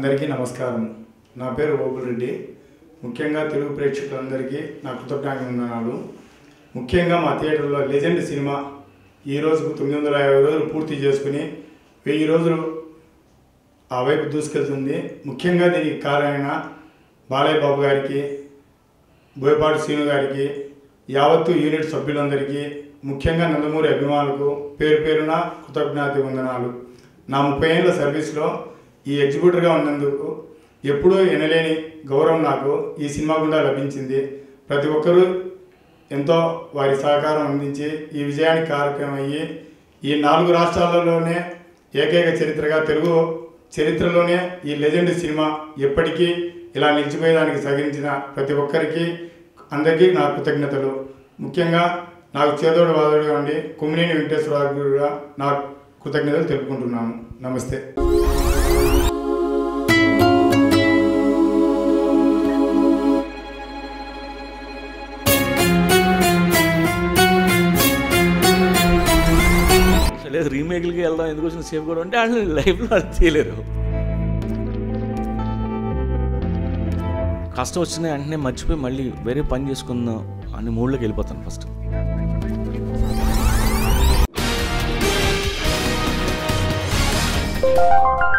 అందరికీ నమస్కారం నా పేరు ఓబుల్ రెడ్డి ముఖ్యంగా తెలుగు ప్రేక్షకులందరికీ నా కృతజ్ఞతలు ముఖ్యంగా మా థియేటర్లో లెజెండ్ సినిమా ఈ రోజుకు తొమ్మిది వందల యాభై రోజులు పూర్తి చేసుకుని వెయ్యి రోజులు ఆ వైపు దూసుకెళ్తుంది ముఖ్యంగా దీనికి కారణమైన బాలయ్య బాబు గారికి బోయపాటి శ్రీను గారికి యావత్తు యూనిట్ సభ్యులందరికీ ముఖ్యంగా నందమూరి అభిమానులకు పేరు పేరున కృతజ్ఞత వందనాలు నా ముప్పై ఏళ్ళ సర్వీస్లో ఈ ఎగ్జిక్యూటివ్గా ఉన్నందుకు ఎప్పుడూ ఎనలేని గౌరవం నాకు ఈ సినిమా గుండా లభించింది ప్రతి ఒక్కరూ ఎంతో వారి సహకారం అందించి ఈ విజయానికి కారకమయ్యి ఈ నాలుగు రాష్ట్రాలలోనే ఏకైక చరిత్రగా తెలుగు చరిత్రలోనే ఈ లెజెండ్ సినిమా ఎప్పటికీ ఇలా నిలిచిపోయేదానికి సహకరించిన ప్రతి ఒక్కరికి అందరికీ నా కృతజ్ఞతలు ముఖ్యంగా నాకు చేదోడు వాదోడుగా ఉండి కుమ్మినేని వెంకటేశ్వరరావు కూడా నా కృతజ్ఞతలు తెలుపుకుంటున్నాను నమస్తే లేదు రీమేక్లకి వెళ్దాం ఎందుకు వచ్చిన సేఫ్ కూడా అంటే వాళ్ళు లైఫ్లో వాళ్ళు చేయలేరు కష్టం వచ్చిన వెంటనే మర్చిపోయి మళ్ళీ వేరే పని చేసుకుందాం అని మూడ్లోకి వెళ్ళిపోతాను ఫస్ట్ Thank